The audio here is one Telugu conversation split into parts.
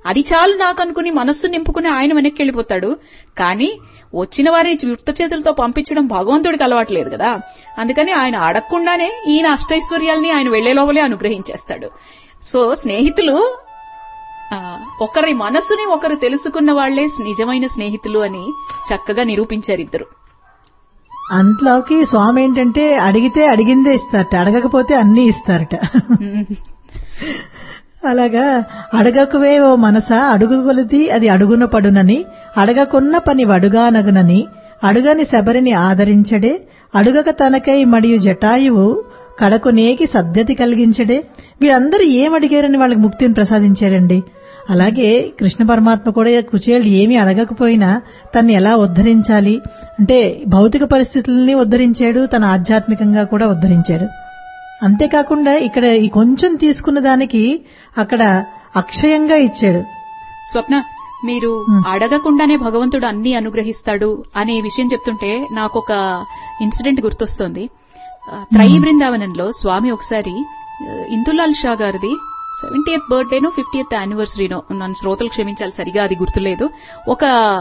అది చాలు నాకు అనుకుని మనస్సు నింపుకుని ఆయన వెనక్కి వెళ్ళిపోతాడు కానీ వచ్చిన వారిని చుట్ట చేతులతో పంపించడం భగవంతుడికి అలవాట్లేదు కదా అందుకని ఆయన అడగకుండానే ఈయన అష్టైశ్వర్యాల్ని ఆయన వెళ్లే లోపలే అనుగ్రహించేస్తాడు సో స్నేహితులు ఆ, ఒకరి మనసుని ఒకరు తెలుసుకున్న వాళ్లే నిజమైన స్నేహితులు అని చక్కగా నిరూపించారు ఇద్దరు అంతలోకి స్వామి ఏంటంటే అడిగితే అడిగిందే ఇస్తారట అడగకపోతే అన్నీ ఇస్తారట అలాగా అడగకువే ఓ మనస అడుగు కొలది అది అడుగున పడునని అడగకున్న పని వడుగానగునని అడుగని శబరిని ఆదరించడే అడుగక తనకై మరియు జటాయువు కడకు నేకి సద్గతి కలిగించడే వీళ్ళందరూ ఏం అడిగారని వాళ్ళకి ముక్తిని ప్రసాదించారండి అలాగే కృష్ణ పరమాత్మ కూడా కుచేళ్ళు ఏమీ అడగకపోయినా తన్ని ఎలా ఉద్ధరించాలి అంటే భౌతిక పరిస్థితుల్ని ఉద్ధరించాడు తన ఆధ్యాత్మికంగా కూడా ఉద్ధరించాడు అంతేకాకుండా ఇక్కడ ఈ కొంచెం తీసుకున్న దానికి అక్కడ అక్షయంగా ఇచ్చాడు స్వప్న మీరు అడగకుండానే భగవంతుడు అన్ని అనుగ్రహిస్తాడు అనే విషయం చెప్తుంటే నాకు ఒక ఇన్సిడెంట్ గుర్తొస్తుంది ఆ, త్రయీ బృందావనంలో స్వామి ఒకసారి ఆ, ఇందులాల్ షా గారిది సెవెంటీఎత్ బర్త్డేనో ఫిఫ్టీఎత్ యానివర్సరీనో నన్ను శ్రోతలు క్షమించాలి సరిగా అది గుర్తులేదు ఒక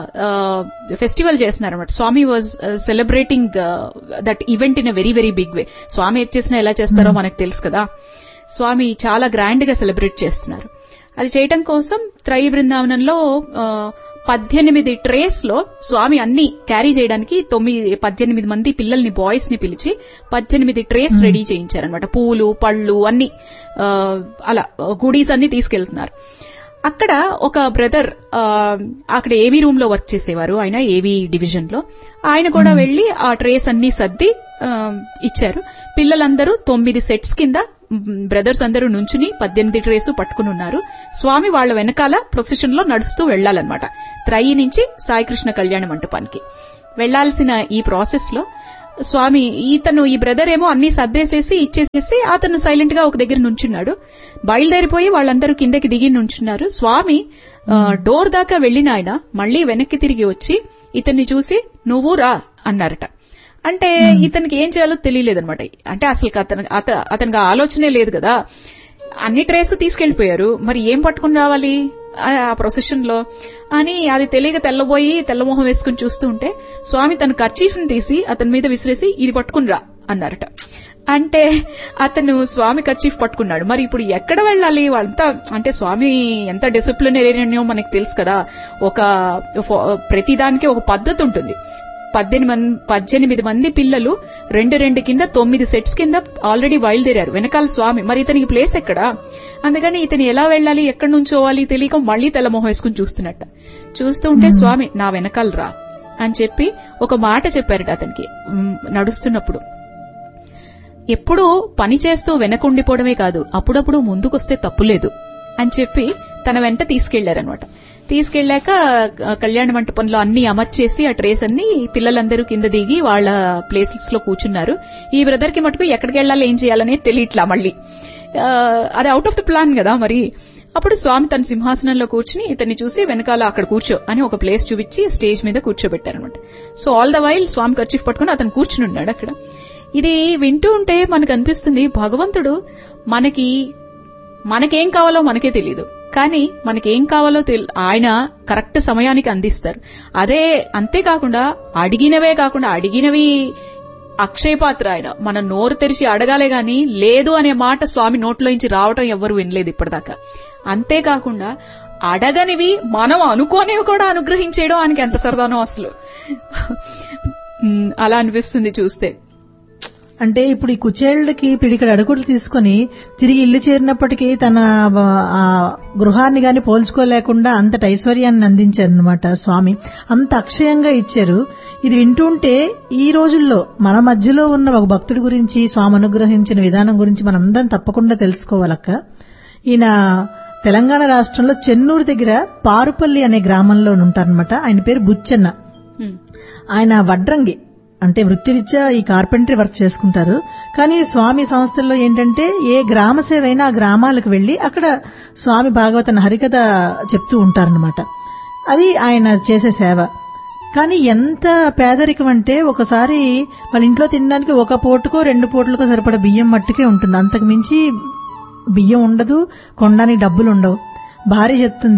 ఫెస్టివల్ చేస్తున్నారన్నమాట Swami was celebrating that event in a very very big way Swami ఏది చేసినా ఎలా చేస్తారో మనకు తెలుసు కదా స్వామి చాలా గ్రాండ్ గా సెలబ్రేట్ చేస్తున్నారు అది చేయటం కోసం త్రయీ బృందావనంలో ఆ, పద్దెనిమిది ట్రేస్ లో స్వామి అన్ని క్యారీ చేయడానికి తొమ్మిది పద్దెనిమిది మంది పిల్లల్ని బాయ్స్ ని పిలిచి పద్దెనిమిది ట్రేస్ రెడీ చేయించారనమాట పూలు పళ్ళు అన్ని ఆ, అలా గుడీస్ అన్ని తీసుకెళ్తున్నారు అక్కడ ఒక బ్రదర్ అక్కడ ఏవీ రూమ్ లో వర్క్ చేసేవారు ఆయన ఏవీ డివిజన్ లో ఆయన కూడా వెళ్లి ఆ ట్రేస్ అన్ని సర్ది ఆ, ఇచ్చారు పిల్లలందరూ తొమ్మిది సెట్స్ కింద బ్రదర్స్ అందరూ నుంచుని పద్దెనిమిది ట్రేసు పట్టుకుని ఉన్నారు స్వామి వాళ్ళ వెనకాల ప్రొసెషన్ లో నడుస్తూ వెళ్లాలన్నమాట త్రయి నుంచి సాయికృష్ణ కళ్యాణ మంటపానికి వెళ్లాల్సిన ఈ ప్రాసెస్ లో స్వామి ఇతను ఈ బ్రదర్ ఏమో అన్ని సర్దేసేసి ఇచ్చేసేసి అతను సైలెంట్ గా ఒక దగ్గర నుంచున్నాడు బయలుదేరిపోయి వాళ్ళందరూ కిందకి దిగి నుంచున్నారు స్వామి ఆ, డోర్ దాకా వెళ్లిన ఆయన మళ్లీ వెనక్కి తిరిగి వచ్చి ఇతన్ని చూసి నువ్వు రా అన్నారట అంటే ఇతనికి ఏం చేయాలో తెలియలేదన్నమాట అంటే అసలు అతను అత- అతనికి ఆ ఆలోచనే లేదు కదా అన్ని ట్రేస్ తీసుకెళ్లిపోయారు మరి ఏం పట్టుకుని రావాలి ఆ- ఆ ప్రొసెషన్ లో అని అది తెలియక తెల్లబోయి తెల్లమొహం వేసుకుని చూస్తూ ఉంటే స్వామి తన కర్చీఫ్ ని తీసి అతని మీద విసిరేసి ఇది పట్టుకుని రా అన్నారట అంటే అతను స్వామి కర్చీఫ్ పట్టుకున్నాడు మరి ఇప్పుడు ఎక్కడ వెళ్ళాలి వాళ్ళంతా అంటే స్వామి ఎంత డిసిప్లినరీనో మనకు తెలుసు కదా ఒక ఫో- ప్రతిదానికి ఒక పద్ధతి ఉంటుంది పద్దెనిమిది మంది పద్దెనిమిది మంది పిల్లలు రెండు రెండు కింద తొమ్మిది సెట్స్ కింద ఆల్రెడీ బయలుదేరారు వెనకాల స్వామి మరి ఇతనికి ప్లేస్ ఎక్కడా అందుకని ఇతను ఎలా వెళ్ళాలి ఎక్కడి నుంచోవాలి తెలియక మళ్లీ తెల్లమొహం వేసుకుని చూస్తున్నట్ట చూస్తూ ఉంటే స్వామి నా వెనకాల రా అని చెప్పి ఒక మాట చెప్పారట అతనికి ఉమ్, నడుస్తున్నప్పుడు ఎప్పుడూ పని చేస్తూ వెనకుండిపోవడమే కాదు అప్పుడప్పుడు ముందుకొస్తే తప్పులేదు అని చెప్పి తన వెంట తీసుకెళ్లారనమాట తీసుకెళ్లాక ఆ, కళ్యాణ మంటపంలో అన్ని అమర్చేసి ఆ ట్రేస్ అన్ని పిల్లలందరూ కింద దిగి వాళ్ళ ప్లేసెస్ లో కూర్చున్నారు ఈ బ్రదర్ కి మటుకు ఎక్కడికి వెళ్ళాలి ఏం చేయాలనే తెలియట్లా మళ్ళీ ఆ, అది అవుట్ ఆఫ్ ద ప్లాన్ కదా మరి అప్పుడు స్వామి తన సింహాసనంలో కూర్చుని ఇతన్ని చూసి వెనకాల అక్కడ కూర్చో అని ఒక ప్లేస్ చూపించి స్టేజ్ మీద కూర్చోబెట్టారనమాట so all the while Swami kerchief పట్టుకుని అతను కూర్చుని ఉన్నాడు అక్కడ ఇది వింటూ ఉంటే మనకు అనిపిస్తుంది భగవంతుడు మనకి మనకేం కావాలో మనకే తెలియదు కానీ మనకేం కావాలో తెల్- ఆయన కరెక్ట్ సమయానికి అందిస్తారు అదే అంతేకాకుండా అడిగినవే కాకుండా అడిగినవి అక్షయపాత్ర ఆయన మన నోరు తెరిచి అడగాలే గాని లేదు అనే మాట స్వామి నోట్లోంచి రావటం ఎవ్వరు వినలేదు ఇప్పటిదాకా అంతేకాకుండా అడగనివి మనం అనుకోనివి కూడా అనుగ్రహించేయడం ఆయనకి ఎంత సరదానో అసలు ఉమ్, అలా అనిపిస్తుంది చూస్తే అంటే ఇప్పుడు ఈ కుచేళ్ళకి పిడికడ అడుగులు తీసుకొని తిరిగి ఇల్లు చేరినప్పటికీ తన ఆ, గృహాన్ని గాని పోల్చుకోలేకుండా అంతటి ఐశ్వర్యాన్ని అందించారనమాట స్వామి అంత అక్షయంగా ఇచ్చారు ఇది వింటుంటే ఈ రోజుల్లో మన మధ్యలో ఉన్న ఒక భక్తుడి గురించి స్వామి అనుగ్రహించిన విధానం గురించి మనందరం తప్పకుండా తెలుసుకోవాలక్క ఈయన తెలంగాణ రాష్ట్రంలో చెన్నూరు దగ్గర పారుపల్లి అనే గ్రామంలో ఉంటారనమాట ఆయన పేరు బుచ్చన్న ఉమ్, ఆయన వడ్రంగి అంటే వృత్తిరీత్యా ఈ కార్పెంటరీ వర్క్ చేసుకుంటారు కానీ స్వామి సంస్థల్లో ఏంటంటే ఏ గ్రామ సేవ అయినా ఆ గ్రామాలకు వెళ్లి అక్కడ స్వామి భాగవత హరికథ చెప్తూ ఉంటారనమాట అది ఆయన చేసే సేవ కానీ ఎంత పేదరికం అంటే ఒకసారి వాళ్ళ ఇంట్లో తినడానికి ఒక పూటకో రెండు పూటలకో సరిపడ బియ్యం మట్టుకే ఉంటుంది అంతకు మించి బియ్యం ఉండదు కొనడానికి డబ్బులు ఉండవు భార్య చెప్తుంది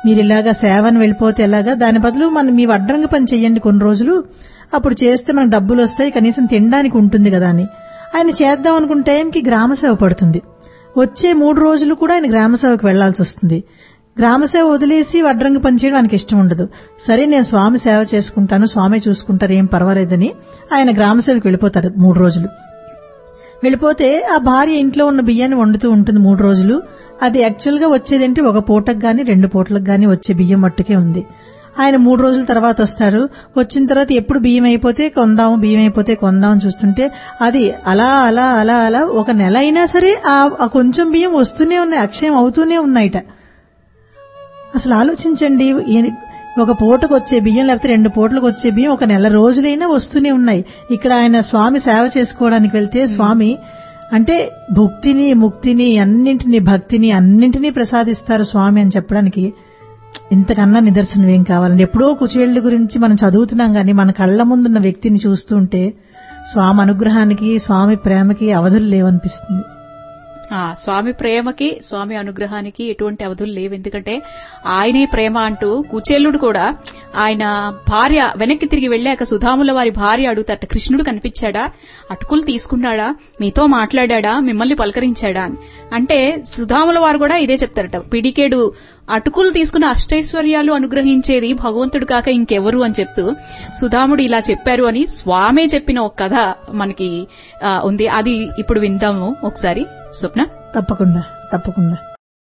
మీరు ఇలాగా సేవని వెళ్ళిపోతే ఎలాగా దాని బదులు మనం మీ వడ్రంగి పని చెయ్యండి కొన్ని రోజులు అప్పుడు చేస్తే మనకు డబ్బులు వస్తాయి కనీసం తినడానికి ఉంటుంది కదా అని ఆయన చేద్దాం అనుకున్న టైంకి గ్రామ సేవ పడుతుంది వచ్చే మూడు రోజులు కూడా ఆయన గ్రామ సేవకు వెళ్లాల్సి వస్తుంది గ్రామ సేవ వదిలేసి వడ్రంగి పని చేయడం ఆయనకి ఇష్టం ఉండదు సరే నేను స్వామి సేవ చేసుకుంటాను స్వామి చూసుకుంటారు ఏం పర్వాలేదని ఆయన గ్రామ సేవకు వెళ్ళిపోతారు మూడు రోజులు వెళ్ళిపోతే ఆ భార్య ఇంట్లో ఉన్న బియ్యాన్ని వండుతూ ఉంటుంది మూడు రోజులు అది యాక్చువల్ గా వచ్చేదేంటి ఒక పూటకు గాని రెండు పూటలకు గాని వచ్చే బియ్యం మట్టుకే ఉంది ఆయన మూడు రోజుల తర్వాత వస్తారు వచ్చిన తర్వాత ఎప్పుడు బియ్యం అయిపోతే కొందాం బియ్యం అయిపోతే కొందాం అని చూస్తుంటే అది అలా అలా అలా అలా ఒక నెల అయినా సరే ఆ ఆ కొంచెం బియ్యం వస్తూనే ఉన్నాయి అక్షయం అవుతూనే ఉన్నాయిట అసలు ఆలోచించండి ఏ- ఒక పూటకు వచ్చే బియ్యం లేకపోతే రెండు పూటలకు వచ్చే బియ్యం ఒక నెల రోజులైనా వస్తూనే ఉన్నాయి ఇక్కడ ఆయన స్వామి సేవ చేసుకోవడానికి వెళ్తే స్వామి అంటే భుక్తిని ముక్తిని అన్నింటినీ భక్తిని అన్నింటినీ ప్రసాదిస్తారు స్వామి అని చెప్పడానికి ఇంతకన్నా నిదర్శనం ఏం కావాలండి ఎప్పుడో కుచేళ్ల గురించి మనం చదువుతున్నాం కానీ మన కళ్ళ ముందున్న వ్యక్తిని చూస్తుంటే స్వామి అనుగ్రహానికి స్వామి ప్రేమకి అవధులు లేవనిపిస్తుంది ఆ స్వామి ప్రేమకి స్వామి అనుగ్రహానికి ఎటువంటి అవధులు లేవు ఎందుకంటే ఆయనే ప్రేమ అంటూ కుచేలుడు కూడా ఆయన భార్య వెనక్కి తిరిగి వెళ్ళాక సుధాముల వారి భార్య అడుగుతారట కృష్ణుడు కనిపించాడా అటుకులు తీసుకున్నాడా మీతో మాట్లాడా మిమ్మల్ని పలకరించాడా అని అంటే సుధాముల వారు కూడా ఇదే చెప్తారట పిడికేడు అటుకులు తీసుకున్న అష్టైశ్వర్యాలు అనుగ్రహించేది భగవంతుడు కాక ఇంకెవరు అని చెప్తూ సుధాముడు ఇలా చెప్పారు అని స్వామే చెప్పిన ఒక కథ మనకి ఆ, ఉంది అది ఇప్పుడు విందాము ఒకసారి స్వప్న తప్పకుండా తప్పకుండా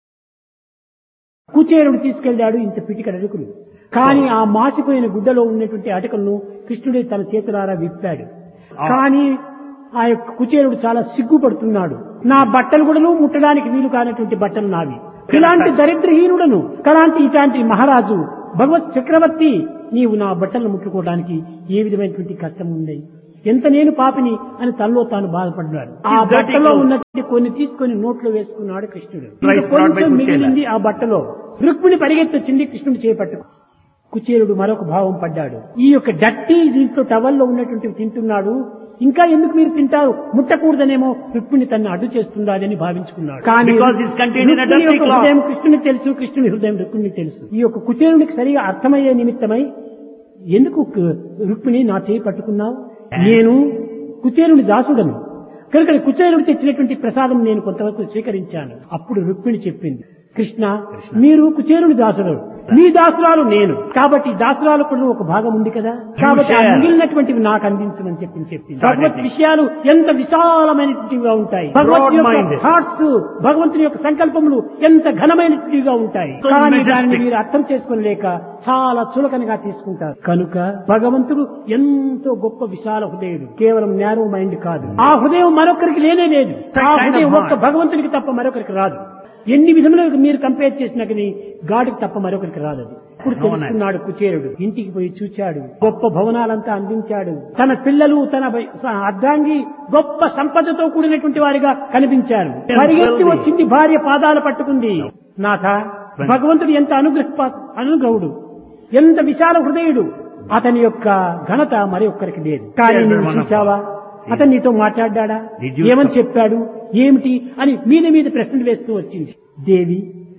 కుచేరుడు తీసుకెళ్లాడు ఇంత పిటికడ అటుకులు కానీ ఆ మాసిపోయిన గుడ్డలో ఉన్నటువంటి అటుకలను కృష్ణుడే తన చేతులారా విప్పాడు కానీ ఆ యొక్క కుచేరుడు చాలా సిగ్గుపడుతున్నాడు నా బట్టలు కూడా ముట్టడానికి వీలు కానటువంటి బట్టలు నావి ఇలాంటి దరిద్రహీనుడను కలాంటి ఇలాంటి మహారాజు భగవత్ చక్రవర్తి నీవు నా బట్టలను ముట్టుకోవడానికి ఏ విధమైనటువంటి కష్టం ఉంది ఎంత నేను పాపిని అని తనలో తాను బాధపడ్డాడు ఆ His dirty బట్టలో clothes. ఉన్నటువంటి కొన్ని తీసుకొని నోట్లో వేసుకున్నాడు కృష్ణుడు Right, ఇంకా not by కొంచెం Kuchela. మిగిలింది ఆ బట్టలో రుక్మిణి పరిగెత్తొచ్చింది కృష్ణుడు చేపట్టు కుచేరుడు మరొక భావం పడ్డాడు ఈ యొక్క డట్టి దీంట్లో టవల్లో ఉన్నటువంటి తింటున్నాడు ఇంకా ఎందుకు మీరు తింటారు ముట్టకూడదనేమో రుక్మిణి తన్ని అడ్డు చేస్తుందని భావించుకున్నాడు కానీ Because it's contained in a Rukmini dirty యొక్క cloth. హృదయం కృష్ణుని తెలుసు కృష్ణుని హృదయం రుక్మిణి తెలుసు ఈ యొక్క కుచేరునికి సరిగా అర్థమయ్యే నిమిత్తమై ఎందుకు కు- రుక్మిణి నా చేయి పట్టుకున్నావు నేను కుచేరుని దాసుడను కనుక కుచేరుడు తెచ్చినటువంటి ప్రసాదం నేను కొంతవరకు స్వీకరించాను అప్పుడు రుక్మిణి చెప్పింది కృష్ణ మీరు కుచేరుని దాసుడు మీ దాసురాలు నేను కాబట్టి దాసురాలు కూడా ఒక భాగం ఉంది కదా కాబట్టి ఆ share. మిగిలినటువంటివి నాకు అందించమని చెప్పి చెప్పింది Got it. భగవత్ విషయాలు ఎంత విశాలమైనటువంటివిగా ఉంటాయి భగవత్ యొక్క Broad-minded. థాట్స్ భగవంతుని యొక్క సంకల్పములు ఎంత ఘనమైనటువంటివిగా ఉంటాయి So కానీ majestic. దానిని మీరు అర్థం చేసుకోలేక చాలా చులకనగా తీసుకుంటారు కనుక భగవంతుడు ఎంతో గొప్ప విశాల హృదయుడు కేవలం నేరో మైండ్ కాదు ఆ హృదయం మరొకరికి లేనే లేదు That ఆ kind of హృదయం heart. ఒక్క భగవంతునికి తప్ప మరొకరికి రాదు ఎన్ని విధములుగా మీరు కంపేర్ చేసినా కానీ గాడికి తప్ప మరొకరికి రాదు అది ఇప్పుడు No one has. తెలుసుకున్నాడు కుచేరుడు ఇంటికి పోయి చూచాడు గొప్ప భవనాలంతా అందించాడు తన పిల్లలు తన బ- స- అర్ధాంగి గొప్ప సంపదతో కూడినటువంటి వారిగా కనిపించారు పరిగెత్తి wealthy. వచ్చింది భార్య పాదాలు పట్టుకుంది నాథ భగవంతుడు ఎంత అనుగ్రహ అనుగ్రహుడు ఎంత విశాల హృదయుడు అతని యొక్క ఘనత మరి ఒక్కరికి లేదు కానీ Yes, నువ్వు one of చూసావా అతను నీతో మాట్లాడా Did you ఏమని talk? చెప్పాడు ఏమిటి అని మీద మీద ప్రశ్నలు వేస్తూ వచ్చింది దేవి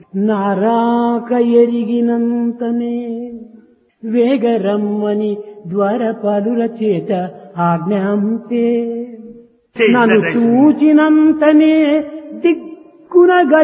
నారాక ఎరిగినంతనే వేగరమ్మని ద్వారపాలుల చేత ఆజ్ఞాంతే Say నన్ను that I- చూచినంతనే దిక్కున